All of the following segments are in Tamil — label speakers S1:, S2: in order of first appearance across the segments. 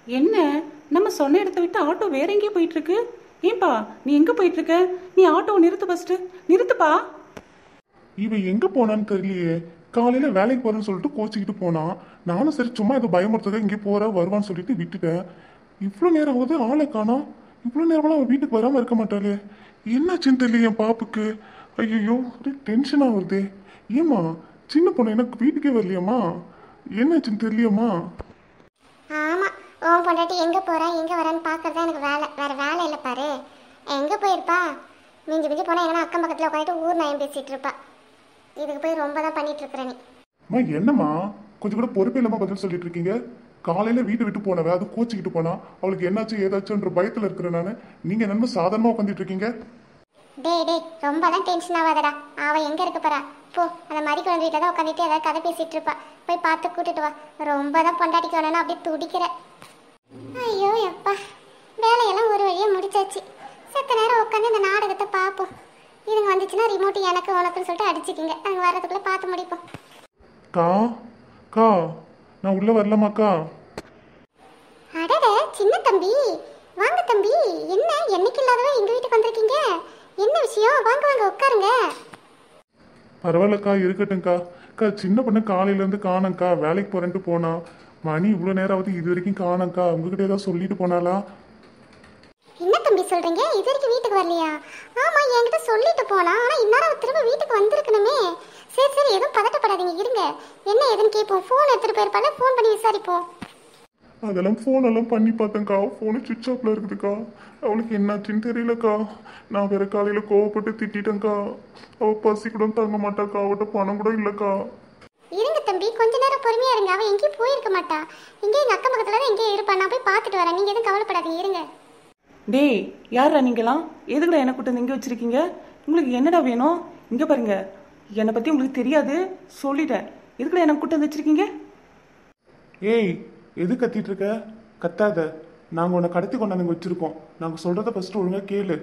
S1: என்ன நம்ம சொன்ன இடத்த விட்டு ஆட்டோ வேற எங்கேயோ போயிட்டு இருக்கு ஏன்பா நீ எங்க போயிட்டு இருக்க நீ ஆட்டோ நிறுத்து ஃபர்ஸ்ட் நிறுத்துப்பா
S2: இவன் எங்க போனான்னு தெரியலையே காலையில வேலைக்கு போறேன்னு சொல்லிட்டு கோச்சிக்கிட்டு போனான் நானும் சரி சும்மா ஏதோ பயமுறுத்துக்க இங்கே போற வருவான்னு சொல்லிட்டு விட்டுட்டேன் இவ்வளோ நேரம் ஆகுது ஆளை காணோம் இவ்வளோ நேரமெல்லாம் அவன் வீட்டுக்கு வராம இருக்க மாட்டாளே என்னாச்சுன்னு தெரியல என் பாப்புக்கு ஐயோ ஒரே டென்ஷன் ஆகுது ஏமா சின்ன பொண்ணு எனக்கு வீட்டுக்கே வரலையாம்மா என்னாச்சுன்னு தெரியலையாம்மா
S3: ஆமா உன் பொண்டாட்டி எங்க போறா எங்க வரான்னு பாக்குறது தான் எனக்கு வேலை வேற வேலை இல்லை பாரு எங்க போயிருப்பா மிஞ்சி மிஞ்சி போனா எங்கன்னா அக்கம் பக்கத்துல உட்காந்துட்டு ஊர் நயம் பேசிட்டு இருப்பா இதுக்கு போய் ரொம்ப தான் பண்ணிட்டு இருக்கிற நீ
S2: அம்மா என்னம்மா கொஞ்சம் கூட பொறுப்பு இல்லாம பதில் சொல்லிட்டு இருக்கீங்க காலையில வீட்டை விட்டு போனவ அது கோச்சிக்கிட்டு போனா அவளுக்கு என்னாச்சு ஏதாச்சுன்ற பயத்துல இருக்கிறேன் நானு நீங்க என்னமோ சாதாரணமா உட்காந்துட்டு இருக்கீங்க
S3: டேய் டேய் ரொம்பலாம் டென்ஷன் ஆகாதடா அவ எங்க இருக்க போறா போ அந்த மாதிரி குழந்தை வீட்டில் தான் உட்காந்துட்டு ஏதாவது கதை பேசிட்டு இருப்பா போய் பார்த்து கூட்டிட்டு வா ரொம்ப தான் பொண்டாட்டிக்கு வேணும்னு அப்படியே துடிக்கிற ஐயோ எப்பா வேலையெல்லாம் ஒரு வழியா முடிச்சாச்சு செத்த நேரம் உட்காந்து இந்த நாடகத்தை பார்ப்போம் இதுங்க வந்துச்சுன்னா ரிமோட் எனக்கு உனக்குன்னு சொல்லிட்டு அடிச்சுக்கிங்க அங்கே வர்றதுக்குள்ள பார்த்து முடிப்போம்
S2: கா கா நான் உள்ள வரலாமாக்கா
S3: அடட சின்ன தம்பி வாங்க தம்பி என்ன என்னைக்கு இல்லாதவ எங்க வீட்டுக்கு வந்திருக்கீங்க என்ன விஷயம் வாங்க வாங்க உட்காருங்க
S2: பரவாயில்லக்கா இருக்கட்டும்க்கா அக்கா சின்ன பொண்ணு காலையில இருந்து காணங்க்கா வேலைக்கு போறேன்ட்டு போனா மணி இவ்வளவு நேரம் ஆகுது இது வரைக்கும் காணங்க்கா உங்ககிட்ட ஏதாவது சொல்லிட்டு போனாலா
S3: என்ன தம்பி சொல்றீங்க இது வரைக்கும் வீட்டுக்கு வரலையா ஆமா என்கிட்ட சொல்லிட்டு போனா ஆனா இந்நேரம் அவ திரும்ப வீட்டுக்கு வந்திருக்கணுமே சரி சரி எதுவும் பதட்டப்படாதீங்க இருங்க என்ன ஏதுன்னு கேட்போம் ஃபோன் எடுத்துட்டு போயிருப்பால ஃபோன் பண்ணி விசாரிப்போம்
S2: அதெல்லாம் ஃபோன் எல்லாம் பண்ணி பார்த்தேன்க்கா ஃபோனு சுவிட்ச் ஆஃப்ல இருக்குதுக்கா அவளுக்கு என்னாச்சுன்னு தெரியலக்கா நான் வேற காலையில கோவப்பட்டு திட்டிட்டேன்க்கா அவ பசி கூட தாங்க மாட்டாக்கா அவட்ட பணம் கூட இல்லக்கா
S3: இருங்க தம்பி கொஞ்ச நேரம் பொறுமையா இருங்க அவ எங்கேயும் போயிருக்க மாட்டா இங்கே எங்க அக்கம் பக்கத்துல தான் எங்கேயும் இருப்பா நான் போய் பார்த்துட்டு வரேன் நீங்க எதுவும் கவலைப்படாதீங்க இருங்க
S1: டேய் யாரா நீங்களாம் எதுக்குடா என்ன கூட்டு வந்து இங்க வச்சிருக்கீங்க உங்களுக்கு என்னடா வேணும் இங்க பாருங்க என்னை பத்தி உங்களுக்கு தெரியாது சொல்லிட்டேன் எதுக்குடா என்ன கூட்டு வந்து வச்சிருக்கீங்க
S2: ஏய் எது கத்திட்டு இருக்க கத்தாத நாங்க உன்னை கடத்தி கொண்டாந்து இங்க வச்சிருக்கோம் நாங்க சொல்றத ஃபர்ஸ்ட் ஒழுங்கா கேளு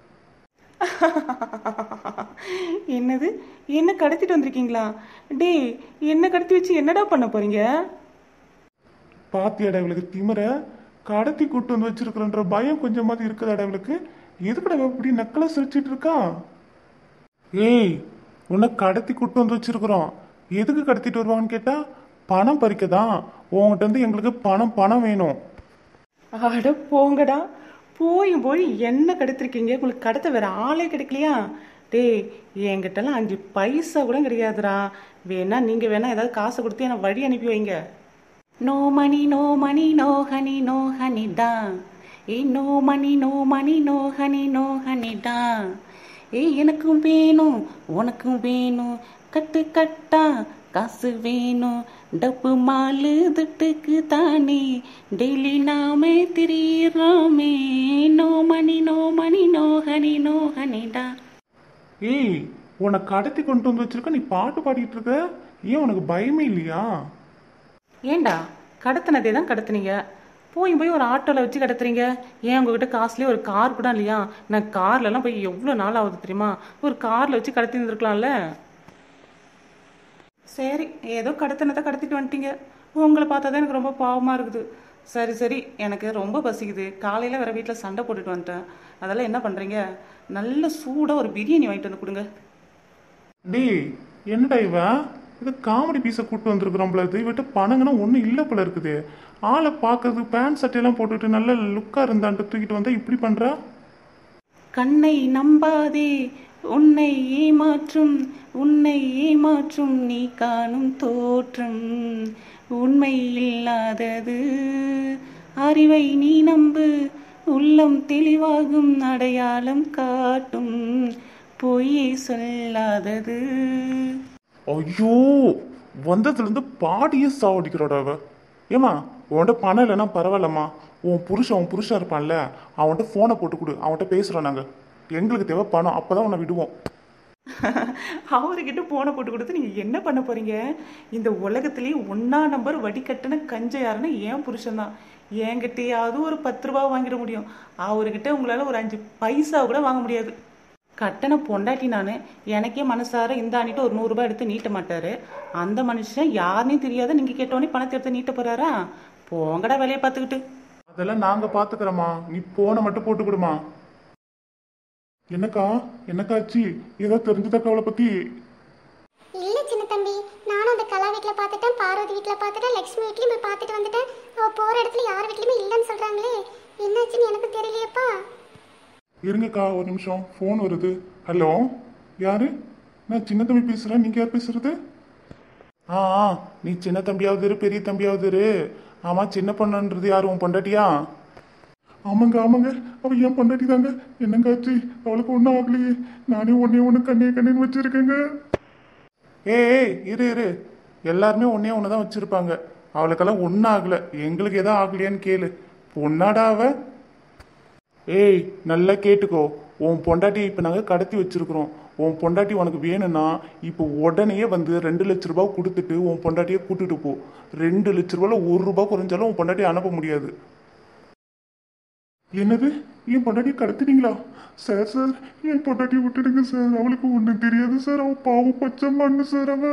S1: என்னது என்ன கடத்திட்டு வந்திருக்கீங்களா டேய் என்ன கடத்தி வச்சு என்னடா பண்ண போறீங்க
S2: பாத்தியாடா இவளுக்கு திமிர கடத்தி கூட்டு வந்து வச்சிருக்கிறன்ற பயம் கொஞ்சமாவது இருக்குதாடா இவளுக்கு எதுக்குடா இவ இப்படி நக்கலா சிரிச்சிட்டு இருக்கா ஏய் உன்னை கடத்தி கூட்டு வந்து வச்சிருக்கிறோம் எதுக்கு கடத்திட்டு வருவாங்கன்னு கேட்டா பணம் பறிக்க தான் உங்ககிட்ட இருந்து எங்களுக்கு பணம் பணம் வேணும்
S1: அட போங்கடா போய் போய் என்ன கடத்திருக்கீங்க உங்களுக்கு கடத்த வேற ஆளே கிடைக்கலையா டேய் என்கிட்டலாம் அஞ்சு பைசா கூட கிடையாதுடா வேணா நீங்க வேணா ஏதாவது காசு கொடுத்து என்ன வழி அனுப்பி வைங்க no money no money no honey no honey டா ஏ no money no money no honey no honey டா ஏய் எனக்கும் வேணும் உனக்கும் வேணும் கட்டு கட்டா காசு வேணும் டப்பு மாலு துட்டுக்கு தானே டெய்லி நாமே திரியிறோமே no money no money no honey no ஹனிடா
S2: ஏய் உன்னை கடத்தி கொண்டு வந்து வச்சிருக்க நீ பாட்டு பாடிட்டு இருக்க ஏன் உனக்கு பயமே இல்லையா
S1: ஏண்டா கடத்தினதே தான் கடத்துனீங்க போய் போய் ஒரு ஆட்டோவில் வச்சு கடத்துறீங்க ஏன் உங்ககிட்ட காசுலேயே ஒரு கார் கூட இல்லையா நான் கார்லலாம் போய் எவ்வளோ நாள் ஆகுது தெரியுமா ஒரு காரில் வச்சு கடத்தி இருந்திருக்கலாம்ல சரி ஏதோ கடத்தினதை கடத்திட்டு வந்துட்டீங்க உங்களை பார்த்தா தான் எனக்கு ரொம்ப பாவமாக இருக்குது சரி சரி எனக்கு ரொம்ப பசிக்குது காலையில் வேற வீட்டில் சண்டை போட்டுட்டு வந்துட்டேன் அதெல்லாம் என்ன பண்ணுறீங்க நல்ல சூடாக ஒரு பிரியாணி வாங்கிட்டு வந்து கொடுங்க
S2: டேய் என்னடா இவன் இது காமெடி பீஸை கூட்டு வந்திருக்கிறோம் போல இது இவட்ட பணங்கன்னா ஒன்றும் இல்லை போல இருக்குது ஆளை பார்க்கறது பேண்ட் சட்டையெல்லாம் போட்டுட்டு நல்ல லுக்காக இருந்தான்ட்டு தூக்கிட்டு வந்தா இப்படி பண்ணுறா
S1: கண்ணை நம்பாதே உன்னை ஏமாற்றும் உன்னை ஏமாற்றும் நீ காணும் தோற்றம் உண்மை இல்லாதது அறிவை நீ நம்பு உள்ளம் தெளிவாகும் அடையாளம் காட்டும் பொய்யை சொல்லாதது
S2: ஐயோ வந்ததுலேருந்து பாடியே சாவடிக்கிறாடா அவ ஏமா உன்கிட்ட பணம் இல்லைன்னா பரவாயில்லம்மா உன் புருஷன் உன் புருஷன் இருப்பான்ல அவன்கிட்ட ஃபோனை போட்டு கொடு அவன்கிட்ட பேசுகிறோம் நாங்கள் எங்களுக்கு தேவை பணம் அப்போ தான் உன்னை விடுவோம்
S1: அவர்கிட்ட போனை போட்டு கொடுத்து நீங்க என்ன பண்ண போறீங்க இந்த உலகத்திலேயே ஒன்னா நம்பர் வடிகட்டின கஞ்ச யாருன்னா ஏன் புருஷன் தான் என்கிட்டயாவது ஒரு பத்து ரூபா வாங்கிட முடியும் அவர்கிட்ட உங்களால ஒரு அஞ்சு பைசா கூட வாங்க முடியாது கட்டண பொண்டாட்டி நான் எனக்கே மனசார இந்த ஆணிட்டு ஒரு நூறுரூபா எடுத்து நீட்ட மாட்டாரு அந்த மனுஷன் யாருனே தெரியாத நீங்க கேட்டோன்னே பணத்தை எடுத்து நீட்ட போறாரா போங்கடா வேலையை பார்த்துக்கிட்டு
S2: அதெல்லாம் நாங்க பாத்துக்கிறோமா நீ போன மட்டும் போட்டு கொடுமா என்னக்கா என்னக்கா ஆச்சு ஏதோ தெரிஞ்சதாக்கா அவளை பத்தி
S3: இல்ல சின்ன தம்பி நானும் அந்த கலா வீட்ல பார்த்துட்டேன் பார்வதி வீட்ல பார்த்துட்டேன் லக்ஷ்மி வீட்லயும் போய் பார்த்துட்டு வந்துட்டேன் அவ போற இடத்துல யார் வீட்லயுமே இல்லைன்னு சொல்றாங்களே என்னாச்சுன்னு எனக்கு தெரியலையேப்பா
S2: இருங்கக்கா ஒரு நிமிஷம் ஃபோன் வருது ஹலோ யாரு நான் சின்ன தம்பி பேசுறேன் நீங்க யார் பேசுறது ஆ ஆ, நீ சின்ன தம்பியாவது இரு பெரிய தம்பியாவது இரு ஆமா சின்ன பொண்ணுன்றது யாரு உன் பொண்டாட்டியா ஆமாங்க ஆமாங்க அவ ஏன் பொண்டாட்டி தாங்க என்னங்க ஆச்சு அவளுக்கு ஒன்றும் ஆகலையே நானே ஒன்னே ஒன்று கண்ணே கண்ணேன்னு வச்சிருக்கேங்க ஏய் ஏய், இரு இரு எல்லாருமே ஒன்னே ஒன்று தான் வச்சிருப்பாங்க அவளுக்கெல்லாம் ஒன்றும் ஆகல எங்களுக்கு எதாவது ஆகலையான்னு கேளு பொண்ணாடா அவ ஏய் நல்லா கேட்டுக்கோ உன் பொண்டாட்டி இப்போ நாங்கள் கடத்தி வச்சிருக்கிறோம் உன் பொண்டாட்டி உனக்கு வேணும்னா இப்போ உடனே வந்து ரெண்டு லட்ச ரூபாய் கொடுத்துட்டு உன் பொண்டாட்டியை கூட்டிட்டு போ ரெண்டு லட்ச ரூபாயில் ஒரு ரூபாய் குறைஞ்சாலும் உன் பொண்டாட்டியை அனுப்ப முடியாது என்னது என் பொண்டாட்டியை கடத்திட்டீங்களா சார் சார் என் பொண்டாட்டியை விட்டுடுங்க சார் அவளுக்கு ஒன்றும் தெரியாது சார் அவன் பாவம் பச்சை மண்ணு சார் அவ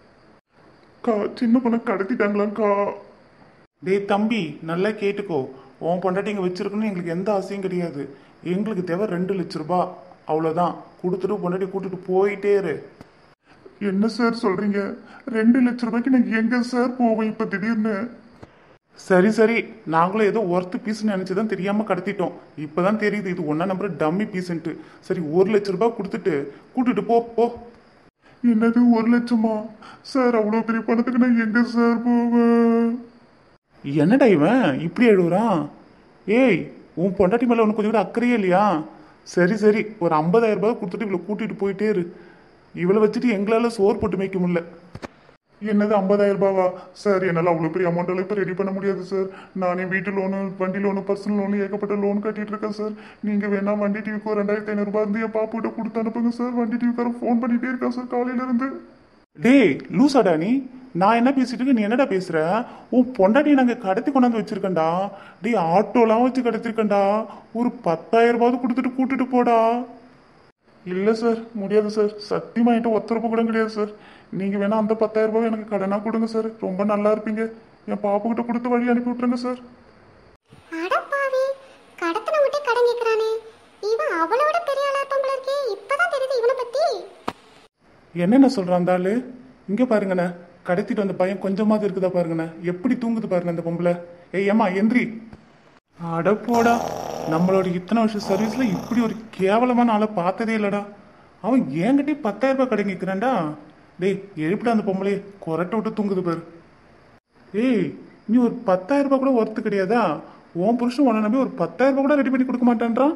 S2: கா சின்ன பொண்ணை கடத்திட்டாங்களாக்கா டேய் தம்பி நல்லா கேட்டுக்கோ உன் பொண்டாட்டி இங்கே வச்சிருக்கணும்னு எங்களுக்கு எந்த ஆசையும் கிடையாது எங்களுக்கு தேவை ரெண்டு லட்ச ரூபாய் அவ்வளோதான் கொடுத்துட்டு பொண்டாட்டி கூட்டிட்டு போயிட்டே இரு என்ன சார் சொல்றீங்க ரெண்டு லட்ச ரூபாய்க்கு நான் எங்க சார் போவேன் இப்ப திடீர்னு சரி சரி நாங்களும் ஏதோ ஒர்த்து பீஸ் நினைச்சுதான் தெரியாம கடத்திட்டோம் இப்பதான் தெரியுது இது ஒன்னா நம்பர் டம்மி பீஸ்ன்ட்டு சரி ஒரு லட்ச ரூபாய் கொடுத்துட்டு கூட்டிட்டு போ போ என்னது ஒரு லட்சமா சார் அவ்வளோ பெரிய பணத்துக்கு நான் எங்க சார் போவேன் என்னடா இவன் இப்படி எழுதுறான் ஏய் உன் பொண்டாட்டி மேல உனக்கு கொஞ்சம் கூட அக்கறையே இல்லையா சரி சரி ஒரு 50000 ரூபாய் கொடுத்துட்டு இவளை கூட்டிட்டு போயிட்டே இரு இவளை வச்சுட்டு எங்களால சோறு போட்டு மேய்க்க முடியல என்னது 50000 ரூபாவா சார் என்னால் அவ்வளோ பெரிய அமௌண்ட் எல்லாம் இப்போ ரெடி பண்ண முடியாது சார் நானே வீட்டு லோனு வண்டி லோனு பர்சனல் லோனு ஏகப்பட்ட லோன் கட்டிட்டு இருக்கேன் சார் நீங்கள் வேணா வண்டி டிவிக்கு ஒரு ரெண்டாயிரத்தி ஐநூறுபா இருந்து என் பாப்புகிட்ட கொடுத்து அனுப்புங்க சார் வண்டி டிவிக்காரன் ஃபோன் பண்ணிட்டே இருக்கான் சார் காலையில இருந்து டேய் லூசாடா நீ நான் என்ன பேசிட்டு இருக்கேன் நீ என்னடா பேசுற உன் பொண்டாட்டி நாங்க கடத்தி கொண்டாந்து வச்சிருக்கேன்டா டேய் ஆட்டோலாம் வச்சு கடத்திருக்கேன்டா ஒரு பத்தாயிரம் ரூபாவது கொடுத்துட்டு கூட்டிட்டு போடா இல்ல சார் முடியாது சார் சத்தியமா என்கிட்ட ஒத்த ரூபாய் கூட கிடையாது சார் நீங்க வேணா அந்த பத்தாயிரம் ரூபாய் எனக்கு கடனா கொடுங்க சார் ரொம்ப நல்லா இருப்பீங்க என் பாப்புகிட்ட கொடுத்து வழி அனுப்பி விட்டுருங்க சார்
S3: அடப்பாவி கடத்தன விட்டு கடன் கேட்கறானே இவன் அவளோட பெரிய ஆளா இருப்பான் போல இருக்கே இப்பதான் தெரியுது இவனை பத்தி
S2: என்னென்ன சொல்றான் அந்த ஆளு இங்க பாருங்கண்ணே கடத்திட்டு வந்த பையன் கொஞ்சமாவது இருக்குதா பாருங்கண்ணே எப்படி தூங்குது பாருங்க அந்த பொம்பளை ஏய் ஏம்மா எந்திரி அட போடா நம்மளோட இத்தனை வருஷம் சர்வீஸ்ல இப்படி ஒரு கேவலமான ஆளை பார்த்ததே இல்லடா அவன் என்கிட்டயே பத்தாயிரம் ரூபாய் கடை கேட்கிறான்டா டேய் எழுப்பிடா அந்த பொம்பளைய கொரட்டை விட்டு தூங்குது பாரு ஏய் நீ ஒரு பத்தாயிரம் ரூபாய் கூட ஒர்த்து கிடையாதா உன் புருஷன் உன்னை நம்பி ஒரு பத்தாயிரம் ரூபாய் கூட ரெடி பண்ணி கொடுக்க மாட்டேன்றான்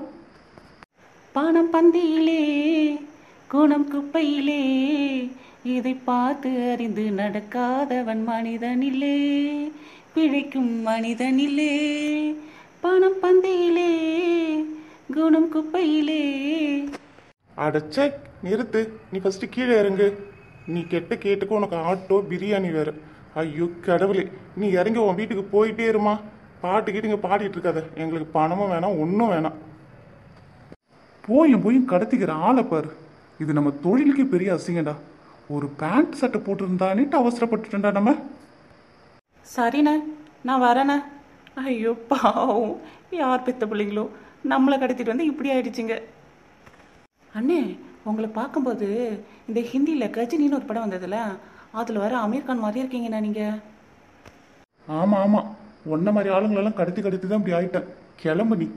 S1: பணம் பந்தியிலே குணம் குப்பையிலே இதை பார்த்து அறிந்து நடக்காதவன் மனிதனிலே பிழைக்கும் மனிதனிலே பணம் பந்தியிலே குணம் குப்பையிலே
S2: அடச்சே நிறுத்து நீ ஃபர்ஸ்ட் கீழே இறங்கு நீ கெட்ட கேட்டுக்கு உனக்கு ஆட்டோ பிரியாணி வேற ஐயோ கடவுளே நீ இறங்கி உன் வீட்டுக்கு போயிட்டே இருமா பாட்டு கீட்டு இங்கே பாடிட்டு இருக்காத எங்களுக்கு பணமும் வேணாம் ஒன்றும் வேணாம் போயும் போயும் கடத்திக்கிற ஆளை பாரு இது நம்ம தொழிலுக்கே பெரிய அசிங்கடா ஒரு பேண்ட் சட்டை போட்டிருந்தானிட்டு அவசரப்பட்டுட்டா நம்ம
S1: சரிண்ணே நான் வரேண்ணே ஐயோ பாவம் யார் பெத்த பிள்ளைங்களோ நம்மளை கடத்திட்டு வந்து இப்படி ஆயிடுச்சுங்க அண்ணே உங்களை பார்க்கும்போது இந்த ஹிந்தியில் கஜினின்னு ஒரு படம் வந்ததுல அதில் வர அமீர் கான் மாதிரியே இருக்கீங்கண்ணா நீங்கள்
S2: ஆமாம் ஆமாம் ஒன்ன மாதிரி ஆளுங்களெல்லாம் கடத்தி கடத்தி தான் இப்படி ஆயிட்டேன் கிளம்பு நீ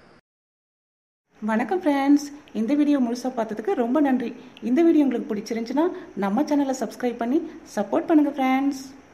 S1: வணக்கம் ஃப்ரெண்ட்ஸ் இந்த வீடியோ முழுசாக பார்த்ததுக்கு ரொம்ப நன்றி இந்த வீடியோ உங்களுக்கு பிடிச்சிருந்துச்சுன்னா நம்ம சேனலை சப்ஸ்கிரைப் பண்ணி சப்போர்ட் பண்ணுங்கள் ஃப்ரெண்ட்ஸ்